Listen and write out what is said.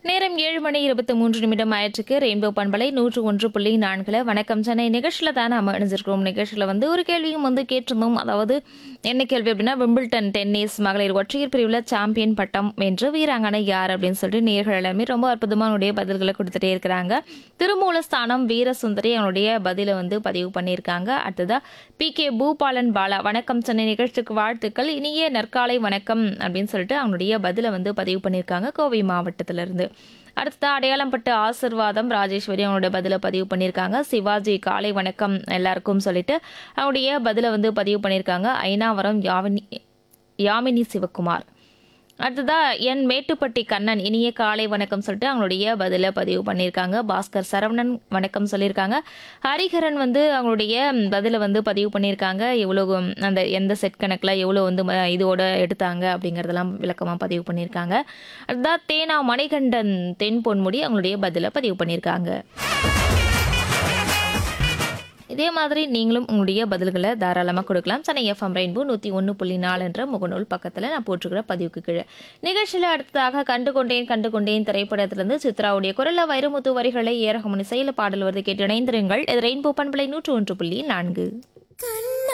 நேரம் ஏழு மணி இருபத்தி மூன்று நிமிடம் ஆயிற்றுக்கு ரெயின்போ பண்பலை நூற்று ஒன்று புள்ளி நான்குல வணக்கம் சென்னை நிகழ்ச்சியில் தான் நம்ம இணைஞ்சிருக்கிறோம் நிகழ்ச்சியில் வந்து ஒரு கேள்வியும் வந்து கேட்டிருந்தோம் அதாவது என்ன கேள்வி அப்படின்னா விம்பிள்டன் டென்னிஸ் மகளிர் ஒற்றையர் பிரிவில் சாம்பியன் பட்டம் வென்ற வீராங்கனை யார் அப்படின்னு சொல்லிட்டு நேர்கள் எல்லாமே ரொம்ப அற்புதமானுடைய பதில்களை கொடுத்துட்டே இருக்கிறாங்க திருமூலஸ்தானம் வீரசுந்தரி அவனுடைய பதிலை வந்து பதிவு பண்ணியிருக்காங்க அடுத்ததா பி கே பூபாலன் பாலா வணக்கம் சென்னை நிகழ்ச்சிக்கு வாழ்த்துக்கள் இனிய நற்காலை வணக்கம் அப்படின்னு சொல்லிட்டு அவனுடைய பதிலை வந்து பதிவு பண்ணியிருக்காங்க கோவை மாவட்டத்திலிருந்து அடுத்ததா அடையாளம்பட்டு ஆசிர்வாதம் ராஜேஸ்வரி அவனுடைய பதிலை பதிவு பண்ணியிருக்காங்க சிவாஜி காலை வணக்கம் எல்லாருக்கும் சொல்லிட்டு அவனுடைய பதிலை வந்து பதிவு பண்ணியிருக்காங்க ஐநாவரம் யாமினி யாமினி சிவகுமார் அடுத்ததா என் மேட்டுப்பட்டி கண்ணன் இனிய காலை வணக்கம் சொல்லிட்டு அவங்களுடைய பதிலை பதிவு பண்ணியிருக்காங்க பாஸ்கர் சரவணன் வணக்கம் சொல்லியிருக்காங்க ஹரிஹரன் வந்து அவங்களுடைய பதிலை வந்து பதிவு பண்ணியிருக்காங்க எவ்வளோ அந்த எந்த செட் கணக்கில் எவ்வளோ வந்து ம- இதோட எடுத்தாங்க அப்படிங்கிறதெல்லாம் விளக்கமாக பதிவு பண்ணியிருக்காங்க அடுத்ததா தேனா மணிகண்டன் தென் பொன்முடி அவங்களுடைய பதிலை பதிவு பண்ணியிருக்காங்க இதே மாதிரி நீங்களும் உங்களுடைய பதில்களை தாராளமாக கொடுக்கலாம் சென்னை எஃப்எம் ரெயின்போ நூற்றி ஒன்று புள்ளி நாலு என்ற முகநூல் பக்கத்தில் நான் போட்டிருக்கிற பதிவுக்கு கீழே நிகழ்ச்சியில் அடுத்ததாக கண்டு கொண்டேன் கண்டு கொண்டேன் திரைப்படத்திலிருந்து சித்ராவுடைய குரல வைரமுத்து வரிகளை ஏரகமணி செயல பாடல் வருது கேட்டு இணைந்திருங்கள் இது ரெயின்போ பண்பலை நூற்று ஒன்று புள்ளி நான்கு கண்ணா